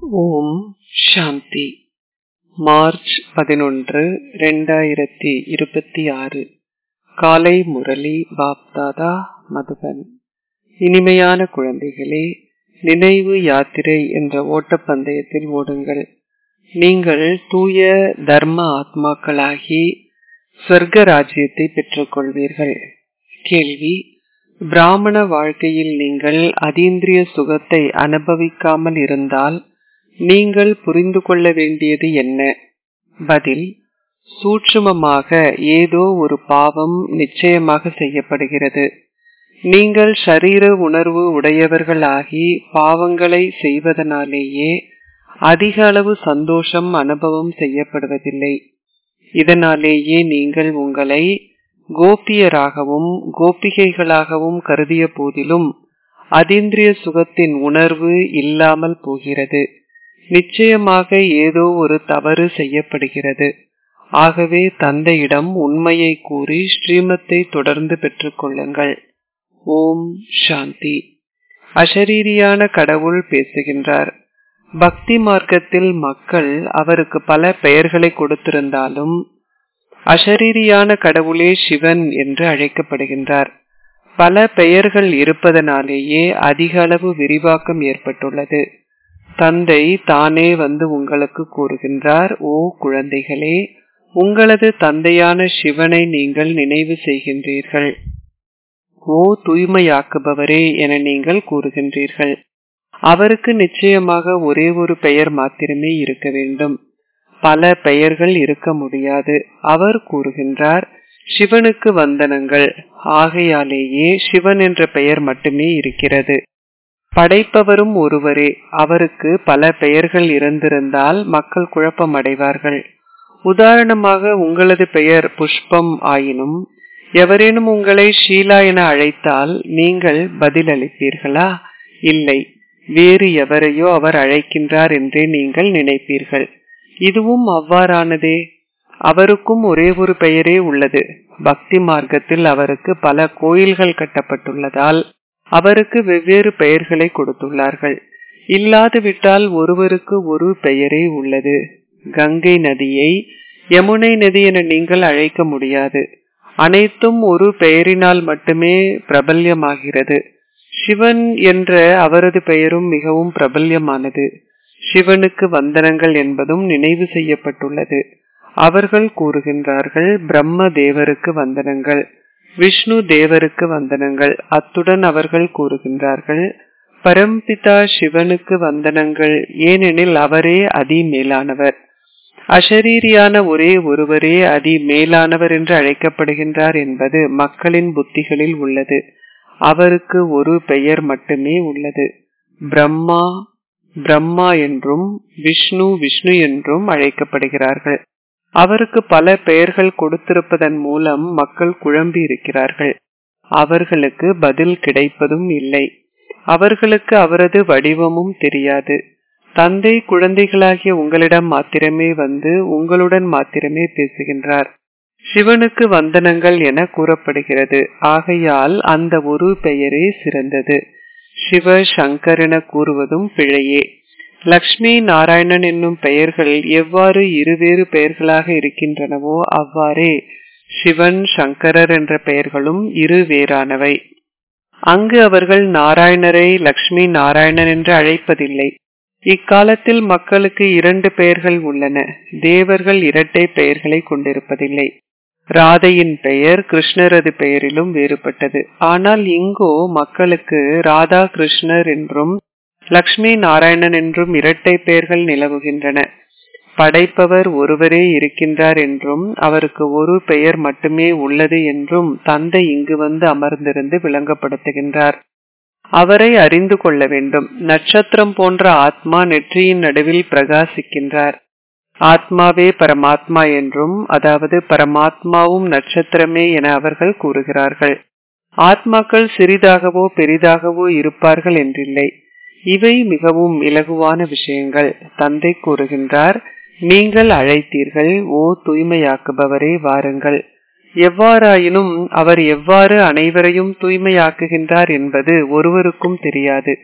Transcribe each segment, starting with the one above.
ஓம் சாந்தி March பதினொன்று ரெண்டாயிரத்தி இருபத்தி ஆறு காலை முரளி பாப்தாதா மதுபன் இனிமையான குழந்தைகளே நினைவு யாத்திரை என்ற ஓட்டப்பந்தயத்தில் ஓடுங்கள் நீங்கள் தூய தர்ம ஆத்மாக்களாகி சொர்க்க ராஜ்யத்தை பெற்றுக்கொள்வீர்கள் கேள்வி பிராமண வாழ்க்கையில் நீங்கள் அதீந்திரிய சுகத்தை அனுபவிக்காமல் இருந்தால் நீங்கள் புரிந்து கொள்ள வேண்டியது என்ன பதில் சூட்சுமமாக ஏதோ ஒரு பாவம் நிச்சயமாக செய்யப்படுகிறது நீங்கள் ஷரீர உணர்வு உடையவர்களாகி பாவங்களை செய்வதனாலேயே அதிக அளவு சந்தோஷம் அனுபவம் செய்யப்படுவதில்லை இதனாலேயே நீங்கள் உங்களை கோபியராகவும் கோபிகைகளாகவும் கருதிய போதிலும் அதீந்திரிய சுகத்தின் உணர்வு இல்லாமல் போகிறது நிச்சயமாக ஏதோ ஒரு தவறு செய்யப்படுகிறது ஆகவே தந்தையிடம் உண்மையை கூறி ஸ்ரீமத்தை தொடர்ந்து பெற்றுக்கொள்ளுங்கள் ஓம் சாந்தி அஷரீரியான கடவுள் பேசுகின்றார் பக்தி மார்க்கத்தில் மக்கள் அவருக்கு பல பெயர்களை கொடுத்திருந்தாலும் அஷரீரியான கடவுளே சிவன் என்று அழைக்கப்படுகின்றார் பல பெயர்கள் இருப்பதனாலேயே அதிக அளவு விரிவாக்கம் ஏற்பட்டுள்ளது தந்தை தானே வந்து உங்களுக்கு கூறுகின்றார் ஓ குழந்தைகளே உங்களது தந்தையான சிவனை நீங்கள் நினைவு செய்கின்றீர்கள் ஓ தூய்மையாக்குபவரே என நீங்கள் கூறுகின்றீர்கள் அவருக்கு நிச்சயமாக ஒரே ஒரு பெயர் மாத்திரமே இருக்க வேண்டும் பல பெயர்கள் இருக்க முடியாது அவர் கூறுகின்றார் சிவனுக்கு வந்தனங்கள் ஆகையாலேயே சிவன் என்ற பெயர் மட்டுமே இருக்கிறது படைப்பவரும் ஒருவரே அவருக்கு பல பெயர்கள் இருந்திருந்தால் மக்கள் குழப்பம் அடைவார்கள் உதாரணமாக உங்களது பெயர் புஷ்பம் ஆயினும் எவரேனும் உங்களை ஷீலா என அழைத்தால் நீங்கள் பதில் அளிப்பீர்களா இல்லை வேறு எவரையோ அவர் அழைக்கின்றார் என்றே நீங்கள் நினைப்பீர்கள் இதுவும் அவ்வாறானதே அவருக்கும் ஒரே ஒரு பெயரே உள்ளது பக்தி மார்க்கத்தில் அவருக்கு பல கோயில்கள் கட்டப்பட்டுள்ளதால் அவருக்கு வெவ்வேறு பெயர்களை கொடுத்துள்ளார்கள் இல்லாது விட்டால் ஒருவருக்கு ஒரு பெயரே உள்ளது கங்கை நதியை யமுனை நதி என நீங்கள் அழைக்க முடியாது அனைத்தும் ஒரு பெயரினால் மட்டுமே பிரபல்யமாகிறது சிவன் என்ற அவரது பெயரும் மிகவும் பிரபல்யமானது சிவனுக்கு வந்தனங்கள் என்பதும் நினைவு செய்யப்பட்டுள்ளது அவர்கள் கூறுகின்றார்கள் பிரம்ம தேவருக்கு வந்தனங்கள் விஷ்ணு தேவருக்கு வந்தனங்கள் அத்துடன் அவர்கள் கூறுகின்றார்கள் பரம்பிதா சிவனுக்கு வந்தனங்கள் ஏனெனில் அவரே அதி மேலானவர் அஷரீரியான ஒரே ஒருவரே அதி மேலானவர் என்று அழைக்கப்படுகின்றார் என்பது மக்களின் புத்திகளில் உள்ளது அவருக்கு ஒரு பெயர் மட்டுமே உள்ளது பிரம்மா பிரம்மா என்றும் விஷ்ணு விஷ்ணு என்றும் அழைக்கப்படுகிறார்கள் அவருக்கு பல பெயர்கள் கொடுத்திருப்பதன் மூலம் மக்கள் குழம்பி இருக்கிறார்கள் அவர்களுக்கு பதில் கிடைப்பதும் இல்லை அவர்களுக்கு அவரது வடிவமும் தெரியாது தந்தை குழந்தைகளாகிய உங்களிடம் மாத்திரமே வந்து உங்களுடன் மாத்திரமே பேசுகின்றார் சிவனுக்கு வந்தனங்கள் என கூறப்படுகிறது ஆகையால் அந்த ஒரு பெயரே சிறந்தது சிவ சங்கர் என கூறுவதும் பிழையே லக்ஷ்மி நாராயணன் என்னும் பெயர்கள் எவ்வாறு இருவேறு பெயர்களாக இருக்கின்றனவோ அவ்வாறே சிவன் சங்கரர் என்ற பெயர்களும் இரு வேறானவை அங்கு அவர்கள் நாராயணரை லக்ஷ்மி நாராயணன் என்று அழைப்பதில்லை இக்காலத்தில் மக்களுக்கு இரண்டு பெயர்கள் உள்ளன தேவர்கள் இரட்டை பெயர்களை கொண்டிருப்பதில்லை ராதையின் பெயர் கிருஷ்ணரது பெயரிலும் வேறுபட்டது ஆனால் இங்கோ மக்களுக்கு ராதா கிருஷ்ணர் என்றும் லக்ஷ்மி நாராயணன் என்றும் இரட்டை பெயர்கள் நிலவுகின்றன படைப்பவர் ஒருவரே இருக்கின்றார் என்றும் அவருக்கு ஒரு பெயர் மட்டுமே உள்ளது என்றும் தந்தை இங்கு வந்து அமர்ந்திருந்து விளங்கப்படுத்துகின்றார் அவரை அறிந்து கொள்ள வேண்டும் நட்சத்திரம் போன்ற ஆத்மா நெற்றியின் நடுவில் பிரகாசிக்கின்றார் ஆத்மாவே பரமாத்மா என்றும் அதாவது பரமாத்மாவும் நட்சத்திரமே என அவர்கள் கூறுகிறார்கள் ஆத்மாக்கள் சிறிதாகவோ பெரிதாகவோ இருப்பார்கள் என்றில்லை இவை மிகவும் இலகுவான விஷயங்கள் தந்தை கூறுகின்றார் நீங்கள் அழைத்தீர்கள் ஓ தூய்மையாக்குபவரே வாருங்கள் எவ்வாறாயினும் அவர் எவ்வாறு அனைவரையும் தூய்மையாக்குகின்றார் என்பது ஒருவருக்கும் தெரியாது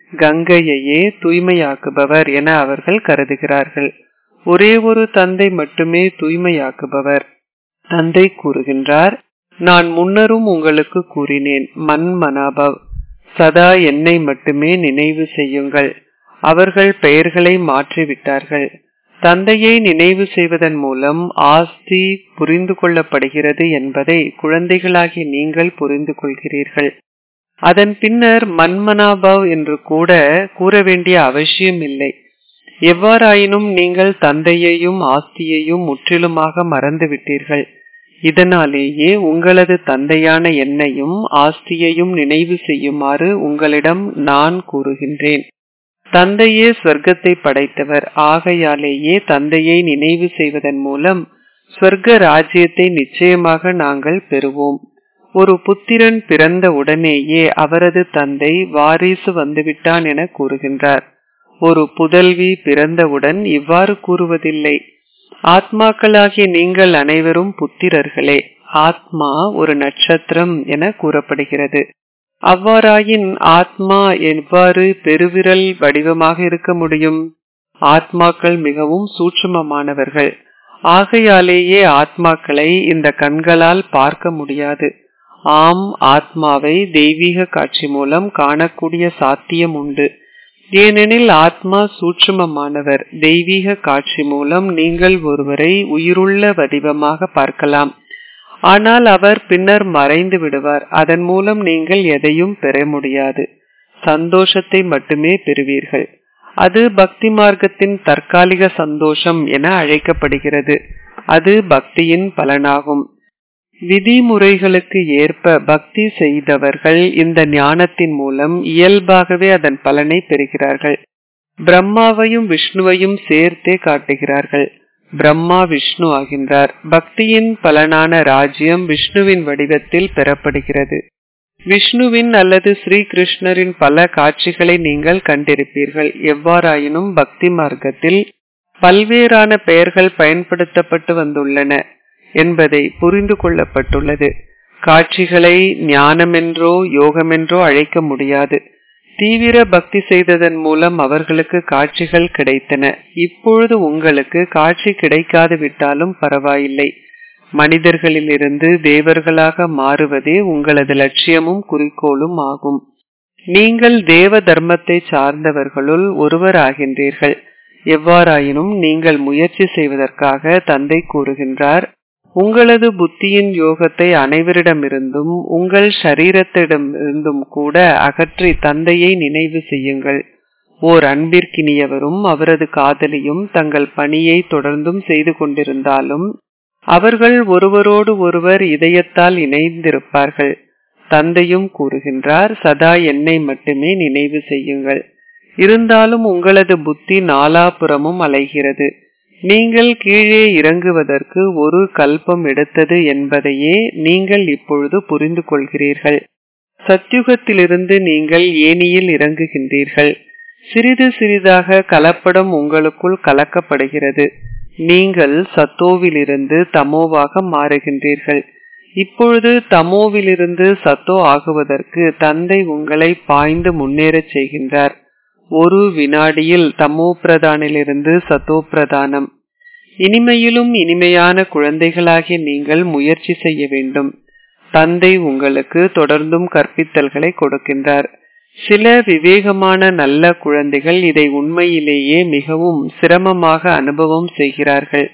கங்கையையே தூய்மையாக்குபவர் என அவர்கள் கருதுகிறார்கள் ஒரே ஒரு தந்தை மட்டுமே தூய்மையாக்குபவர் தந்தை கூறுகின்றார் நான் முன்னரும் உங்களுக்கு கூறினேன் மன் மனாபவ் சதா என்னை மட்டுமே நினைவு செய்யுங்கள் அவர்கள் பெயர்களை மாற்றிவிட்டார்கள் தந்தையை நினைவு செய்வதன் மூலம் ஆஸ்தி புரிந்து கொள்ளப்படுகிறது என்பதை குழந்தைகளாகிய நீங்கள் புரிந்து கொள்கிறீர்கள் அதன் பின்னர் மன்மனாபவ் என்று கூட கூற வேண்டிய அவசியம் இல்லை எவ்வாறாயினும் நீங்கள் தந்தையையும் ஆஸ்தியையும் முற்றிலுமாக மறந்துவிட்டீர்கள் இதனாலேயே உங்களது தந்தையான என்னையும் ஆஸ்தியையும் நினைவு செய்யுமாறு உங்களிடம் நான் கூறுகின்றேன் தந்தையே ஸ்வர்க்கத்தை படைத்தவர் ஆகையாலேயே தந்தையை நினைவு செய்வதன் மூலம் ஸ்வர்க்க ராஜ்யத்தை நிச்சயமாக நாங்கள் பெறுவோம் ஒரு புத்திரன் பிறந்த உடனேயே அவரது தந்தை வாரிசு வந்துவிட்டான் என கூறுகின்றார் ஒரு புதல்வி பிறந்தவுடன் இவ்வாறு கூறுவதில்லை ஆத்மாக்களாகிய நீங்கள் அனைவரும் புத்திரர்களே ஆத்மா ஒரு நட்சத்திரம் என கூறப்படுகிறது அவ்வாறாயின் ஆத்மா எவ்வாறு பெருவிரல் வடிவமாக இருக்க முடியும் ஆத்மாக்கள் மிகவும் சூட்சுமமானவர்கள் ஆகையாலேயே ஆத்மாக்களை இந்த கண்களால் பார்க்க முடியாது ஆம் ஆத்மாவை தெய்வீக காட்சி மூலம் காணக்கூடிய சாத்தியம் உண்டு ஏனெனில் ஆத்மா சூட்சுமமானவர் தெய்வீக காட்சி மூலம் நீங்கள் ஒருவரை உயிருள்ள வடிவமாக பார்க்கலாம் ஆனால் அவர் பின்னர் மறைந்து விடுவார் அதன் மூலம் நீங்கள் எதையும் பெற முடியாது சந்தோஷத்தை மட்டுமே பெறுவீர்கள் அது பக்தி மார்க்கத்தின் தற்காலிக சந்தோஷம் என அழைக்கப்படுகிறது அது பக்தியின் பலனாகும் விதிமுறைகளுக்கு ஏற்ப பக்தி செய்தவர்கள் இந்த ஞானத்தின் மூலம் இயல்பாகவே அதன் பலனை பெறுகிறார்கள் பிரம்மாவையும் விஷ்ணுவையும் சேர்த்தே காட்டுகிறார்கள் பிரம்மா விஷ்ணு ஆகின்றார் பக்தியின் பலனான ராஜ்யம் விஷ்ணுவின் வடிவத்தில் பெறப்படுகிறது விஷ்ணுவின் அல்லது ஸ்ரீ கிருஷ்ணரின் பல காட்சிகளை நீங்கள் கண்டிருப்பீர்கள் எவ்வாறாயினும் பக்தி மார்க்கத்தில் பல்வேறான பெயர்கள் பயன்படுத்தப்பட்டு வந்துள்ளன என்பதை புரிந்து கொள்ளப்பட்டுள்ளது காட்சிகளை ஞானமென்றோ யோகமென்றோ அழைக்க முடியாது தீவிர பக்தி செய்ததன் மூலம் அவர்களுக்கு காட்சிகள் கிடைத்தன இப்பொழுது உங்களுக்கு காட்சி கிடைக்காது விட்டாலும் பரவாயில்லை மனிதர்களிலிருந்து தேவர்களாக மாறுவதே உங்களது லட்சியமும் குறிக்கோளும் ஆகும் நீங்கள் தேவ தர்மத்தை சார்ந்தவர்களுள் ஒருவர் ஆகின்றீர்கள் எவ்வாறாயினும் நீங்கள் முயற்சி செய்வதற்காக தந்தை கூறுகின்றார் உங்களது புத்தியின் யோகத்தை அனைவரிடமிருந்தும் உங்கள் சரீரத்திடமிருந்தும் கூட அகற்றி தந்தையை நினைவு செய்யுங்கள் ஓர் அன்பிற்கினியவரும் அவரது காதலியும் தங்கள் பணியை தொடர்ந்தும் செய்து கொண்டிருந்தாலும் அவர்கள் ஒருவரோடு ஒருவர் இதயத்தால் இணைந்திருப்பார்கள் தந்தையும் கூறுகின்றார் சதா என்னை மட்டுமே நினைவு செய்யுங்கள் இருந்தாலும் உங்களது புத்தி நாலாபுறமும் அலைகிறது நீங்கள் கீழே இறங்குவதற்கு ஒரு கல்பம் எடுத்தது என்பதையே நீங்கள் இப்பொழுது புரிந்து கொள்கிறீர்கள் சத்யுகத்திலிருந்து நீங்கள் ஏனியில் இறங்குகின்றீர்கள் சிறிது சிறிதாக கலப்படம் உங்களுக்குள் கலக்கப்படுகிறது நீங்கள் சத்தோவிலிருந்து தமோவாக மாறுகின்றீர்கள் இப்பொழுது தமோவிலிருந்து சத்தோ ஆகுவதற்கு தந்தை உங்களை பாய்ந்து முன்னேறச் செய்கின்றார் ஒரு வினாடியில் தமோ பிரதானிலிருந்து சத்தோ பிரதானம் இனிமையிலும் இனிமையான குழந்தைகளாகிய நீங்கள் முயற்சி செய்ய வேண்டும் தந்தை உங்களுக்கு தொடர்ந்தும் கற்பித்தல்களை கொடுக்கின்றார் சில விவேகமான நல்ல குழந்தைகள் இதை உண்மையிலேயே மிகவும் சிரமமாக அனுபவம் செய்கிறார்கள்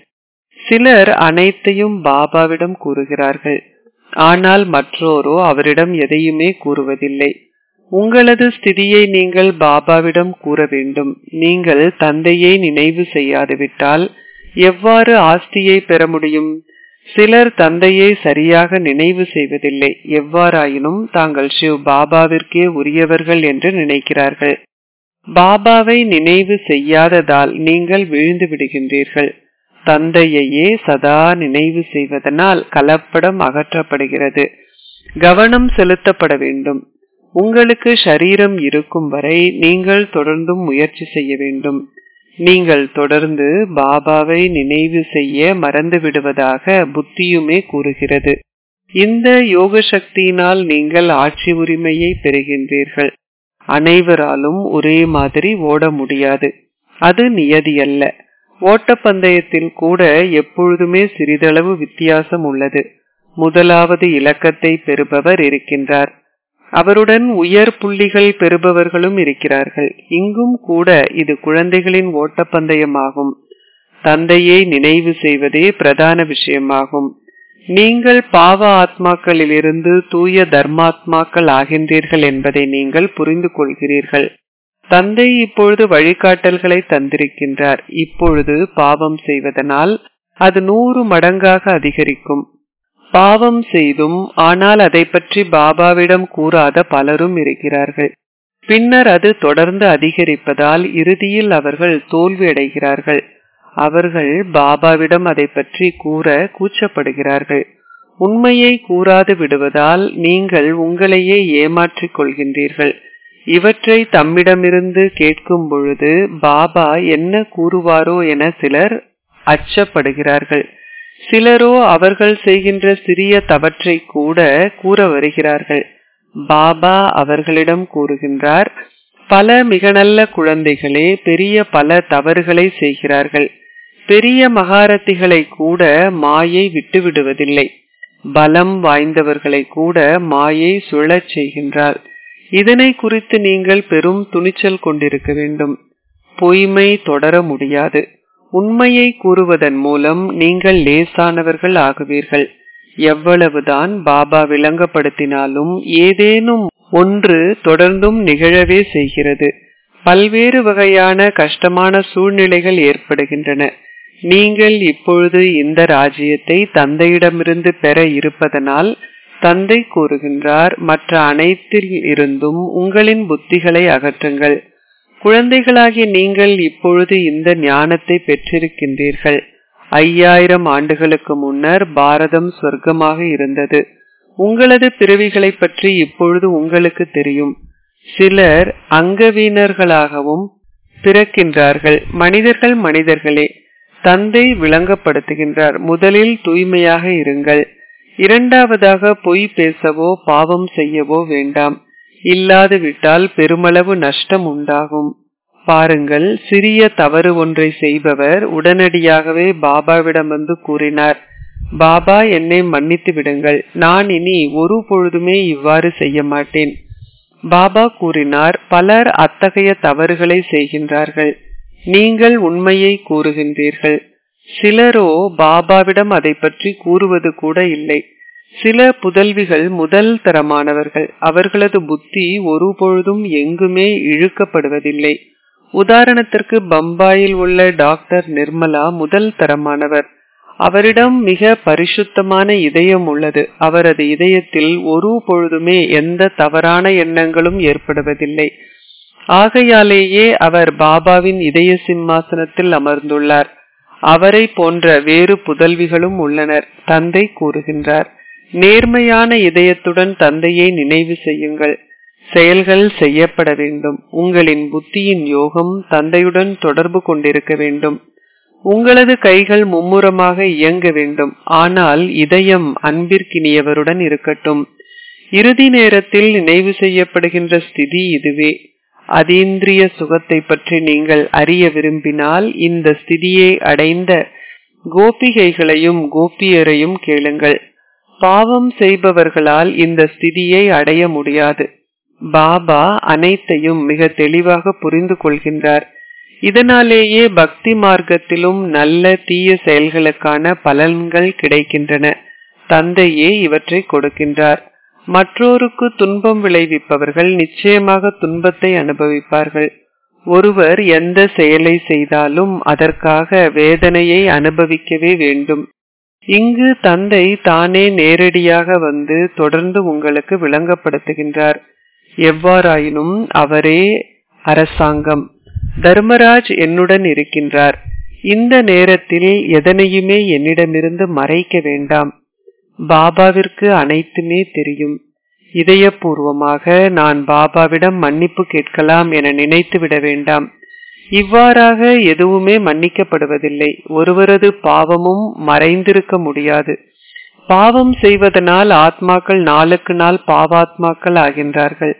சிலர் அனைத்தையும் பாபாவிடம் கூறுகிறார்கள் ஆனால் மற்றோரோ அவரிடம் எதையுமே கூறுவதில்லை உங்களது ஸ்திதியை நீங்கள் பாபாவிடம் கூற வேண்டும் நீங்கள் தந்தையை நினைவு செய்யாதுவிட்டால் எவ்வாறு ஆஸ்தியை பெற முடியும் சிலர் தந்தையை சரியாக நினைவு செய்வதில்லை எவ்வாறாயினும் தாங்கள் சிவ் பாபாவிற்கே உரியவர்கள் என்று நினைக்கிறார்கள் பாபாவை நினைவு செய்யாததால் நீங்கள் விழுந்து விடுகின்றீர்கள் தந்தையையே சதா நினைவு செய்வதனால் கலப்படம் அகற்றப்படுகிறது கவனம் செலுத்தப்பட வேண்டும் உங்களுக்கு ஷரீரம் இருக்கும் வரை நீங்கள் தொடர்ந்தும் முயற்சி செய்ய வேண்டும் நீங்கள் தொடர்ந்து பாபாவை நினைவு செய்ய மறந்து விடுவதாக புத்தியுமே கூறுகிறது இந்த யோக சக்தியினால் நீங்கள் ஆட்சி உரிமையை பெறுகின்றீர்கள் அனைவராலும் ஒரே மாதிரி ஓட முடியாது அது நியதி அல்ல ஓட்டப்பந்தயத்தில் கூட எப்பொழுதுமே சிறிதளவு வித்தியாசம் உள்ளது முதலாவது இலக்கத்தை பெறுபவர் இருக்கின்றார் அவருடன் உயர் புள்ளிகள் பெறுபவர்களும் இருக்கிறார்கள் இங்கும் கூட இது குழந்தைகளின் ஓட்டப்பந்தயமாகும் தந்தையை நினைவு செய்வதே பிரதான விஷயமாகும் நீங்கள் பாவ ஆத்மாக்களிலிருந்து தூய தர்மாத்மாக்கள் ஆகின்றீர்கள் என்பதை நீங்கள் புரிந்து கொள்கிறீர்கள் தந்தை இப்பொழுது வழிகாட்டல்களை தந்திருக்கின்றார் இப்பொழுது பாவம் செய்வதனால் அது நூறு மடங்காக அதிகரிக்கும் பாவம் செய்தும் ஆனால் அதை பற்றி பாபாவிடம் கூறாத பலரும் இருக்கிறார்கள் பின்னர் அது தொடர்ந்து அதிகரிப்பதால் இறுதியில் அவர்கள் தோல்வி அடைகிறார்கள் அவர்கள் பாபாவிடம் அதை பற்றி கூற கூச்சப்படுகிறார்கள் உண்மையை கூறாது விடுவதால் நீங்கள் உங்களையே ஏமாற்றிக் கொள்கின்றீர்கள் இவற்றை தம்மிடமிருந்து கேட்கும் பொழுது பாபா என்ன கூறுவாரோ என சிலர் அச்சப்படுகிறார்கள் சிலரோ அவர்கள் செய்கின்ற சிறிய தவற்றை கூட கூற வருகிறார்கள் பாபா அவர்களிடம் கூறுகின்றார் பல மிக நல்ல குழந்தைகளே பெரிய பல தவறுகளை செய்கிறார்கள் பெரிய மகாரத்திகளை கூட மாயை விட்டுவிடுவதில்லை பலம் வாய்ந்தவர்களை கூட மாயை சுழச் செய்கின்றார் இதனை குறித்து நீங்கள் பெரும் துணிச்சல் கொண்டிருக்க வேண்டும் பொய்மை தொடர முடியாது உண்மையை கூறுவதன் மூலம் நீங்கள் லேசானவர்கள் ஆகுவீர்கள் எவ்வளவுதான் பாபா விளங்கப்படுத்தினாலும் ஏதேனும் ஒன்று தொடர்ந்தும் நிகழவே செய்கிறது பல்வேறு வகையான கஷ்டமான சூழ்நிலைகள் ஏற்படுகின்றன நீங்கள் இப்பொழுது இந்த ராஜ்யத்தை தந்தையிடமிருந்து பெற இருப்பதனால் தந்தை கூறுகின்றார் மற்ற அனைத்தில் இருந்தும் உங்களின் புத்திகளை அகற்றுங்கள் குழந்தைகளாகிய நீங்கள் இப்பொழுது இந்த ஞானத்தை பெற்றிருக்கின்றீர்கள் ஐயாயிரம் ஆண்டுகளுக்கு முன்னர் பாரதம் சொர்க்கமாக இருந்தது உங்களது பிறவிகளை பற்றி இப்பொழுது உங்களுக்கு தெரியும் சிலர் அங்கவீனர்களாகவும் பிறக்கின்றார்கள் மனிதர்கள் மனிதர்களே தந்தை விளங்கப்படுத்துகின்றார் முதலில் தூய்மையாக இருங்கள் இரண்டாவதாக பொய் பேசவோ பாவம் செய்யவோ வேண்டாம் இல்லாது விட்டால் பெருமளவு நஷ்டம் உண்டாகும் பாருங்கள் சிறிய தவறு ஒன்றை செய்பவர் உடனடியாகவே பாபாவிடம் வந்து கூறினார் பாபா என்னை மன்னித்து விடுங்கள் நான் இனி ஒரு பொழுதுமே இவ்வாறு செய்ய மாட்டேன் பாபா கூறினார் பலர் அத்தகைய தவறுகளை செய்கின்றார்கள் நீங்கள் உண்மையை கூறுகின்றீர்கள் சிலரோ பாபாவிடம் அதை பற்றி கூறுவது கூட இல்லை சில புதல்விகள் முதல் தரமானவர்கள் அவர்களது புத்தி ஒருபொழுதும் எங்குமே இழுக்கப்படுவதில்லை உதாரணத்திற்கு பம்பாயில் உள்ள டாக்டர் நிர்மலா முதல் தரமானவர் அவரிடம் மிக பரிசுத்தமான இதயம் உள்ளது அவரது இதயத்தில் ஒரு பொழுதுமே எந்த தவறான எண்ணங்களும் ஏற்படுவதில்லை ஆகையாலேயே அவர் பாபாவின் இதய சிம்மாசனத்தில் அமர்ந்துள்ளார் அவரை போன்ற வேறு புதல்விகளும் உள்ளனர் தந்தை கூறுகின்றார் நேர்மையான இதயத்துடன் தந்தையை நினைவு செய்யுங்கள் செயல்கள் செய்யப்பட வேண்டும் உங்களின் புத்தியின் யோகம் தந்தையுடன் தொடர்பு கொண்டிருக்க வேண்டும் உங்களது கைகள் மும்முரமாக இயங்க வேண்டும் ஆனால் இதயம் அன்பிற்கினியவருடன் இருக்கட்டும் இறுதி நேரத்தில் நினைவு செய்யப்படுகின்ற ஸ்திதி இதுவே அதீந்திரிய சுகத்தை பற்றி நீங்கள் அறிய விரும்பினால் இந்த ஸ்திதியை அடைந்த கோபிகைகளையும் கோபியரையும் கேளுங்கள் பாவம் செய்பவர்களால் இந்த ஸ்திதியை அடைய முடியாது பாபா அனைத்தையும் மிக தெளிவாக புரிந்து கொள்கின்றார் இதனாலேயே பக்தி மார்க்கத்திலும் நல்ல தீய செயல்களுக்கான பலன்கள் கிடைக்கின்றன தந்தையே இவற்றை கொடுக்கின்றார் மற்றோருக்கு துன்பம் விளைவிப்பவர்கள் நிச்சயமாக துன்பத்தை அனுபவிப்பார்கள் ஒருவர் எந்த செயலை செய்தாலும் அதற்காக வேதனையை அனுபவிக்கவே வேண்டும் இங்கு தந்தை தானே நேரடியாக வந்து தொடர்ந்து உங்களுக்கு விளங்கப்படுத்துகின்றார் எவ்வாறாயினும் அவரே அரசாங்கம் தர்மராஜ் என்னுடன் இருக்கின்றார் இந்த நேரத்தில் எதனையுமே என்னிடமிருந்து மறைக்க வேண்டாம் பாபாவிற்கு அனைத்துமே தெரியும் இதயபூர்வமாக நான் பாபாவிடம் மன்னிப்பு கேட்கலாம் என நினைத்து விட வேண்டாம் இவ்வாறாக எதுவுமே மன்னிக்கப்படுவதில்லை ஒருவரது பாவமும் மறைந்திருக்க முடியாது பாவம் செய்வதனால் ஆத்மாக்கள் நாளுக்கு நாள் பாவாத்மாக்கள் ஆகின்றார்கள்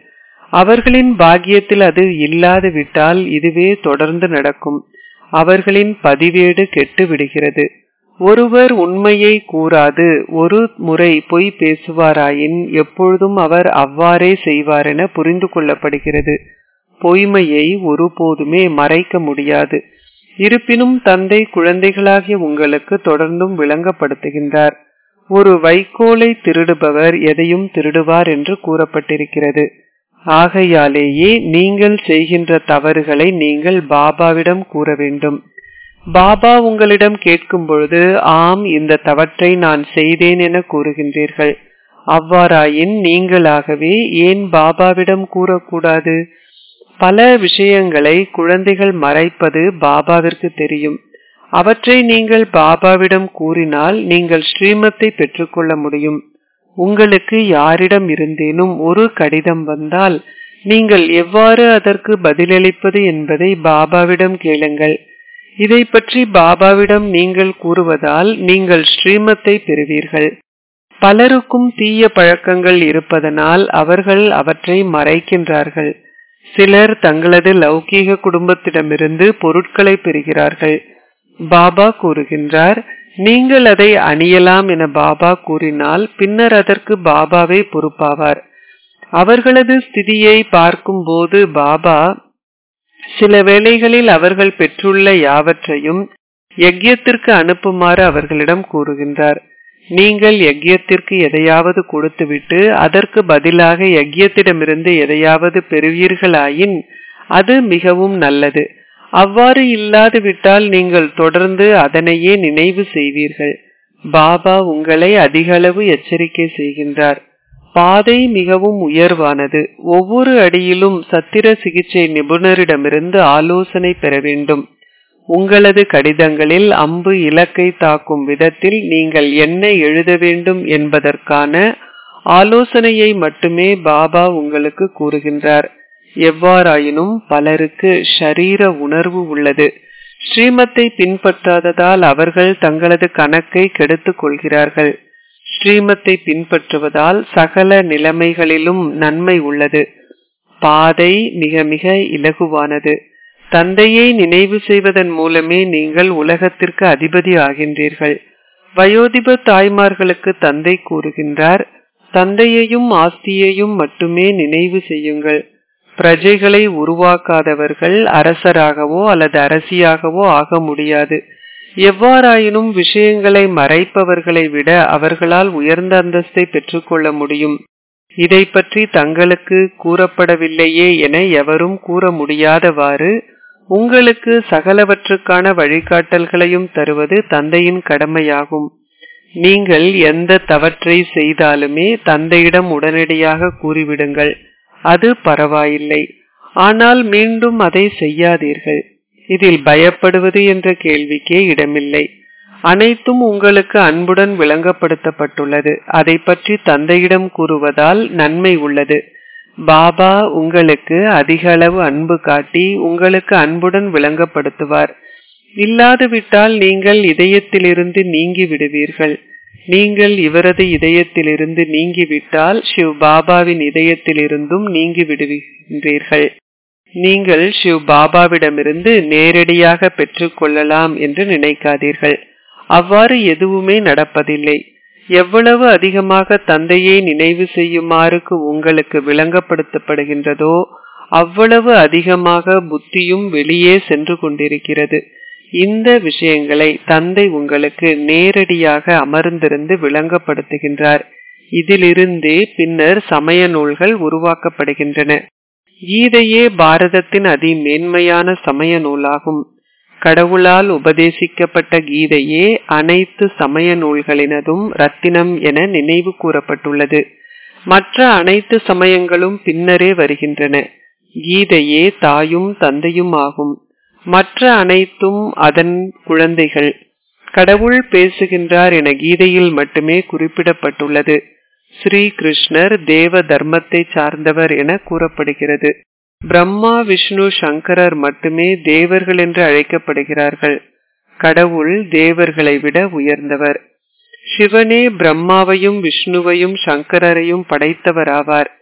அவர்களின் பாக்கியத்தில் அது இல்லாது விட்டால் இதுவே தொடர்ந்து நடக்கும் அவர்களின் பதிவேடு கெட்டு விடுகிறது ஒருவர் உண்மையை கூறாது ஒரு முறை பொய் பேசுவாராயின் எப்பொழுதும் அவர் அவ்வாறே செய்வாரென புரிந்து கொள்ளப்படுகிறது பொய்மையை ஒருபோதுமே மறைக்க முடியாது இருப்பினும் தந்தை குழந்தைகளாகிய உங்களுக்கு தொடர்ந்தும் விளங்கப்படுத்துகின்றார் ஒரு வைக்கோலை திருடுபவர் எதையும் திருடுவார் என்று கூறப்பட்டிருக்கிறது ஆகையாலேயே நீங்கள் செய்கின்ற தவறுகளை நீங்கள் பாபாவிடம் கூற வேண்டும் பாபா உங்களிடம் கேட்கும் பொழுது ஆம் இந்த தவற்றை நான் செய்தேன் என கூறுகின்றீர்கள் அவ்வாறாயின் நீங்களாகவே ஏன் பாபாவிடம் கூறக்கூடாது பல விஷயங்களை குழந்தைகள் மறைப்பது பாபாவிற்கு தெரியும் அவற்றை நீங்கள் பாபாவிடம் கூறினால் நீங்கள் ஸ்ரீமத்தை பெற்றுக்கொள்ள முடியும் உங்களுக்கு யாரிடம் இருந்தேனும் ஒரு கடிதம் வந்தால் நீங்கள் எவ்வாறு அதற்கு பதிலளிப்பது என்பதை பாபாவிடம் கேளுங்கள் இதை பற்றி பாபாவிடம் நீங்கள் கூறுவதால் நீங்கள் ஸ்ரீமத்தை பெறுவீர்கள் பலருக்கும் தீய பழக்கங்கள் இருப்பதனால் அவர்கள் அவற்றை மறைக்கின்றார்கள் சிலர் தங்களது லௌகீக குடும்பத்திடமிருந்து பொருட்களை பெறுகிறார்கள் பாபா கூறுகின்றார் நீங்கள் அதை அணியலாம் என பாபா கூறினால் பின்னர் அதற்கு பாபாவே பொறுப்பாவார் அவர்களது ஸ்திதியை பார்க்கும்போது பாபா சில வேளைகளில் அவர்கள் பெற்றுள்ள யாவற்றையும் யக்யத்திற்கு அனுப்புமாறு அவர்களிடம் கூறுகின்றார் நீங்கள் யக்யத்திற்கு எதையாவது கொடுத்துவிட்டு அதற்கு பதிலாக யக்யத்திடமிருந்து எதையாவது பெறுவீர்களாயின் அது மிகவும் நல்லது அவ்வாறு இல்லாது விட்டால் நீங்கள் தொடர்ந்து அதனையே நினைவு செய்வீர்கள் பாபா உங்களை அதிகளவு எச்சரிக்கை செய்கின்றார் பாதை மிகவும் உயர்வானது ஒவ்வொரு அடியிலும் சத்திர சிகிச்சை நிபுணரிடமிருந்து ஆலோசனை பெற வேண்டும் உங்களது கடிதங்களில் அம்பு இலக்கை தாக்கும் விதத்தில் நீங்கள் என்ன எழுத வேண்டும் என்பதற்கான ஆலோசனையை மட்டுமே பாபா உங்களுக்கு கூறுகின்றார் எவ்வாறாயினும் பலருக்கு ஷரீர உணர்வு உள்ளது ஸ்ரீமத்தை பின்பற்றாததால் அவர்கள் தங்களது கணக்கை கெடுத்துக் கொள்கிறார்கள் ஸ்ரீமத்தை பின்பற்றுவதால் சகல நிலைமைகளிலும் நன்மை உள்ளது பாதை மிக மிக இலகுவானது தந்தையை நினைவு செய்வதன் மூலமே நீங்கள் உலகத்திற்கு அதிபதி ஆகின்றீர்கள் வயோதிப தாய்மார்களுக்கு தந்தை கூறுகின்றார் தந்தையையும் ஆஸ்தியையும் மட்டுமே நினைவு செய்யுங்கள் பிரஜைகளை உருவாக்காதவர்கள் அரசராகவோ அல்லது அரசியாகவோ ஆக முடியாது எவ்வாறாயினும் விஷயங்களை மறைப்பவர்களை விட அவர்களால் உயர்ந்த அந்தஸ்தை பெற்றுக்கொள்ள முடியும் இதை பற்றி தங்களுக்கு கூறப்படவில்லையே என எவரும் கூற முடியாதவாறு உங்களுக்கு சகலவற்றுக்கான வழிகாட்டல்களையும் தருவது தந்தையின் கடமையாகும் நீங்கள் எந்த தவற்றை செய்தாலுமே தந்தையிடம் உடனடியாக கூறிவிடுங்கள் அது பரவாயில்லை ஆனால் மீண்டும் அதை செய்யாதீர்கள் இதில் பயப்படுவது என்ற கேள்விக்கே இடமில்லை அனைத்தும் உங்களுக்கு அன்புடன் விளங்கப்படுத்தப்பட்டுள்ளது அதை பற்றி தந்தையிடம் கூறுவதால் நன்மை உள்ளது பாபா உங்களுக்கு அதிக அளவு அன்பு காட்டி உங்களுக்கு அன்புடன் விளங்கப்படுத்துவார் இல்லாது விட்டால் நீங்கள் இதயத்திலிருந்து நீங்கி விடுவீர்கள் நீங்கள் இவரது இதயத்திலிருந்து நீங்கிவிட்டால் சிவ் பாபாவின் இதயத்திலிருந்தும் நீங்கி விடுகின்றீர்கள் நீங்கள் சிவ் பாபாவிடமிருந்து நேரடியாக பெற்றுக்கொள்ளலாம் என்று நினைக்காதீர்கள் அவ்வாறு எதுவுமே நடப்பதில்லை எவ்வளவு அதிகமாக தந்தையை நினைவு செய்யுமாறுக்கு உங்களுக்கு விளங்கப்படுத்தப்படுகின்றதோ அவ்வளவு அதிகமாக புத்தியும் வெளியே சென்று கொண்டிருக்கிறது இந்த விஷயங்களை தந்தை உங்களுக்கு நேரடியாக அமர்ந்திருந்து விளங்கப்படுத்துகின்றார் இதிலிருந்தே பின்னர் சமய நூல்கள் உருவாக்கப்படுகின்றன கீதையே பாரதத்தின் அதி மேன்மையான சமய நூலாகும் கடவுளால் உபதேசிக்கப்பட்ட கீதையே அனைத்து சமய நூல்களினதும் ரத்தினம் என நினைவு கூறப்பட்டுள்ளது மற்ற அனைத்து சமயங்களும் பின்னரே வருகின்றன கீதையே தாயும் தந்தையும் ஆகும் மற்ற அனைத்தும் அதன் குழந்தைகள் கடவுள் பேசுகின்றார் என கீதையில் மட்டுமே குறிப்பிடப்பட்டுள்ளது ஸ்ரீ கிருஷ்ணர் தேவ தர்மத்தை சார்ந்தவர் என கூறப்படுகிறது பிரம்மா விஷ்ணு சங்கரர் மட்டுமே தேவர்கள் என்று அழைக்கப்படுகிறார்கள் கடவுள் தேவர்களை விட உயர்ந்தவர் சிவனே பிரம்மாவையும் விஷ்ணுவையும் சங்கரரையும் படைத்தவராவார்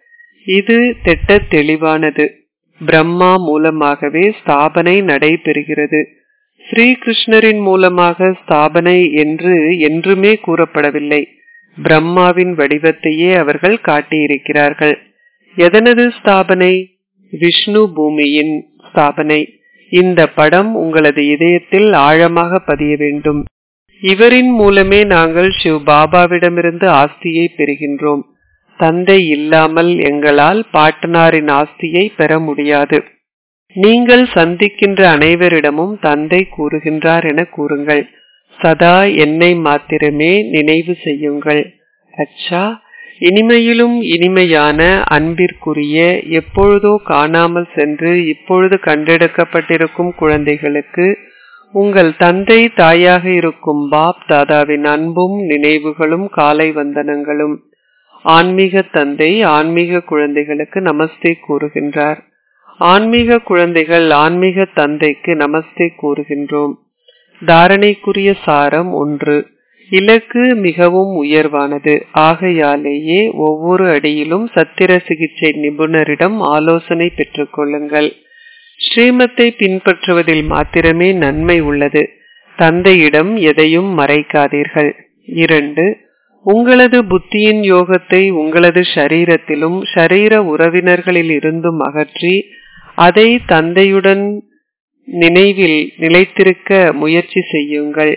இது திட்ட தெளிவானது பிரம்மா மூலமாகவே ஸ்தாபனை நடைபெறுகிறது ஸ்ரீகிருஷ்ணரின் மூலமாக ஸ்தாபனை என்று என்றுமே கூறப்படவில்லை பிரம்மாவின் வடிவத்தையே அவர்கள் காட்டியிருக்கிறார்கள் எதனது ஸ்தாபனை விஷ்ணு பூமியின் ஸ்தாபனை இந்த படம் உங்களது இதயத்தில் ஆழமாக பதிய வேண்டும் இவரின் மூலமே நாங்கள் சிவ் பாபாவிடமிருந்து ஆஸ்தியை பெறுகின்றோம் தந்தை இல்லாமல் எங்களால் பாட்டனாரின் ஆஸ்தியை பெற முடியாது நீங்கள் சந்திக்கின்ற அனைவரிடமும் தந்தை கூறுகின்றார் என கூறுங்கள் சதா என்னை மாத்திரமே நினைவு செய்யுங்கள் அச்சா இனிமையிலும் இனிமையான அன்பிற்குரிய எப்பொழுதோ காணாமல் சென்று இப்பொழுது கண்டெடுக்கப்பட்டிருக்கும் குழந்தைகளுக்கு உங்கள் தந்தை தாயாக இருக்கும் பாப் தாதாவின் அன்பும் நினைவுகளும் காலை வந்தனங்களும் ஆன்மீக தந்தை ஆன்மீக குழந்தைகளுக்கு நமஸ்தே கூறுகின்றார் ஆன்மீக குழந்தைகள் ஆன்மீக தந்தைக்கு நமஸ்தே கூறுகின்றோம் தாரணைக்குரிய சாரம் ஒன்று இலக்கு மிகவும் உயர்வானது ஆகையாலேயே ஒவ்வொரு அடியிலும் சத்திர சிகிச்சை நிபுணரிடம் ஆலோசனை பெற்றுக்கொள்ளுங்கள் ஸ்ரீமத்தை பின்பற்றுவதில் மாத்திரமே நன்மை உள்ளது தந்தையிடம் எதையும் மறைக்காதீர்கள் இரண்டு உங்களது புத்தியின் யோகத்தை உங்களது ஷரீரத்திலும் ஷரீர உறவினர்களில் இருந்தும் அகற்றி அதை தந்தையுடன் நினைவில் நிலைத்திருக்க முயற்சி செய்யுங்கள்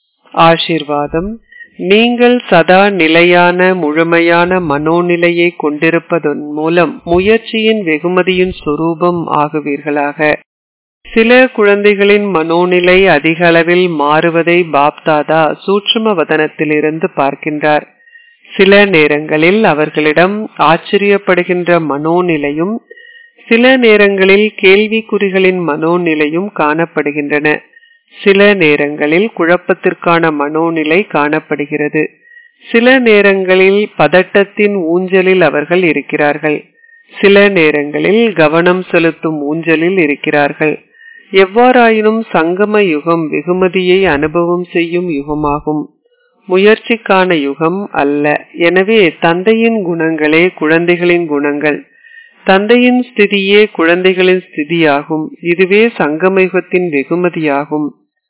ஆசிர்வாதம் நீங்கள் சதா நிலையான முழுமையான மனோநிலையை கொண்டிருப்பதன் மூலம் முயற்சியின் வெகுமதியின் சொரூபம் ஆகுவீர்களாக சில குழந்தைகளின் மனோநிலை அதிக அளவில் மாறுவதை பாப்தாதா சூட்சும வதனத்திலிருந்து பார்க்கின்றார் சில நேரங்களில் அவர்களிடம் ஆச்சரியப்படுகின்ற மனோநிலையும் சில நேரங்களில் கேள்விக்குறிகளின் மனோநிலையும் காணப்படுகின்றன சில நேரங்களில் குழப்பத்திற்கான மனோநிலை காணப்படுகிறது சில நேரங்களில் பதட்டத்தின் ஊஞ்சலில் அவர்கள் இருக்கிறார்கள் சில நேரங்களில் கவனம் செலுத்தும் ஊஞ்சலில் இருக்கிறார்கள் எவ்வாறாயினும் சங்கம யுகம் வெகுமதியை அனுபவம் செய்யும் யுகமாகும் முயற்சிக்கான யுகம் அல்ல எனவே தந்தையின் குணங்களே குழந்தைகளின் குணங்கள் தந்தையின் ஸ்திதியே குழந்தைகளின் ஸ்திதியாகும் இதுவே சங்கமயுகத்தின் வெகுமதியாகும்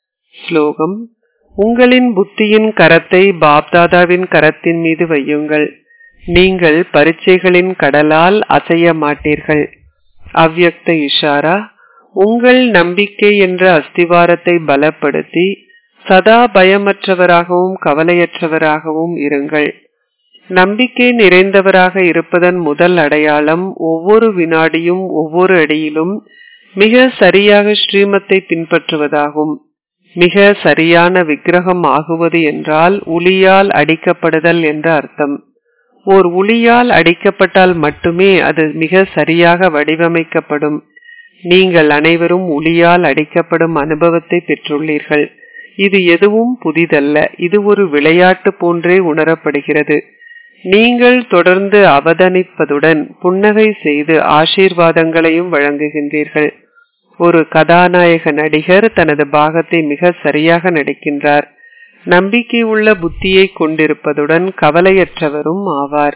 ஸ்லோகம் உங்களின் புத்தியின் கரத்தை பாப்தாதாவின் கரத்தின் மீது வையுங்கள் நீங்கள் பரீட்சைகளின் கடலால் அசைய மாட்டீர்கள் அவ்யக்த இஷாரா உங்கள் நம்பிக்கை என்ற அஸ்திவாரத்தை பலப்படுத்தி சதா பயமற்றவராகவும் கவலையற்றவராகவும் இருங்கள் நம்பிக்கை நிறைந்தவராக இருப்பதன் முதல் அடையாளம் ஒவ்வொரு வினாடியும் ஒவ்வொரு அடியிலும் மிக சரியாக ஸ்ரீமத்தை பின்பற்றுவதாகும் மிக சரியான விக்கிரகம் ஆகுவது என்றால் உளியால் அடிக்கப்படுதல் என்ற அர்த்தம் ஓர் உளியால் அடிக்கப்பட்டால் மட்டுமே அது மிக சரியாக வடிவமைக்கப்படும் நீங்கள் அனைவரும் உளியால் அடிக்கப்படும் அனுபவத்தை பெற்றுள்ளீர்கள் இது எதுவும் புதிதல்ல இது ஒரு விளையாட்டு போன்றே உணரப்படுகிறது நீங்கள் தொடர்ந்து அவதானிப்பதுடன் புன்னகை செய்து ஆசீர்வாதங்களையும் வழங்குகின்றீர்கள் ஒரு கதாநாயக நடிகர் தனது பாகத்தை மிக சரியாக நடிக்கின்றார் நம்பிக்கை உள்ள புத்தியை கொண்டிருப்பதுடன் கவலையற்றவரும் ஆவார்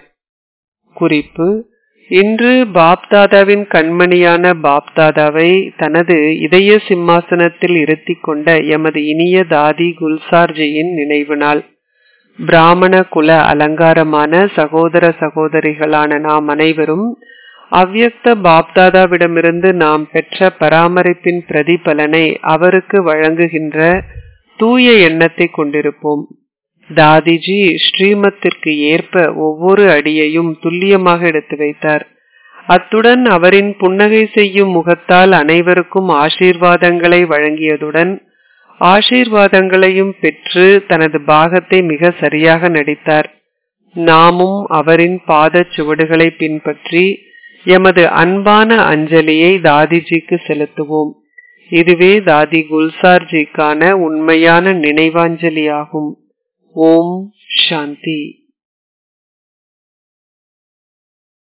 குறிப்பு இன்று பாப்தாதாவின் கண்மணியான பாப்தாதாவை தனது இதய சிம்மாசனத்தில் இருத்தி கொண்ட எமது இனிய தாதி குல்சார்ஜியின் நினைவு நாள் பிராமண குல அலங்காரமான சகோதர சகோதரிகளான நாம் அனைவரும் அவ்யக்த பாப்தாதாவிடமிருந்து நாம் பெற்ற பராமரிப்பின் பிரதிபலனை அவருக்கு வழங்குகின்ற தூய எண்ணத்தை கொண்டிருப்போம் தாதிஜி ஸ்ரீமத்திற்கு ஏற்ப ஒவ்வொரு அடியையும் துல்லியமாக எடுத்து வைத்தார் அத்துடன் அவரின் புன்னகை செய்யும் முகத்தால் அனைவருக்கும் ஆசீர்வாதங்களை வழங்கியதுடன் ஆசீர்வாதங்களையும் பெற்று தனது பாகத்தை மிக சரியாக நடித்தார் நாமும் அவரின் பாத சுவடுகளை பின்பற்றி எமது அன்பான அஞ்சலியை தாதிஜிக்கு செலுத்துவோம் இதுவே தாதி குல்சார்ஜிக்கான உண்மையான நினைவாஞ்சலியாகும் ஓம் சாந்தி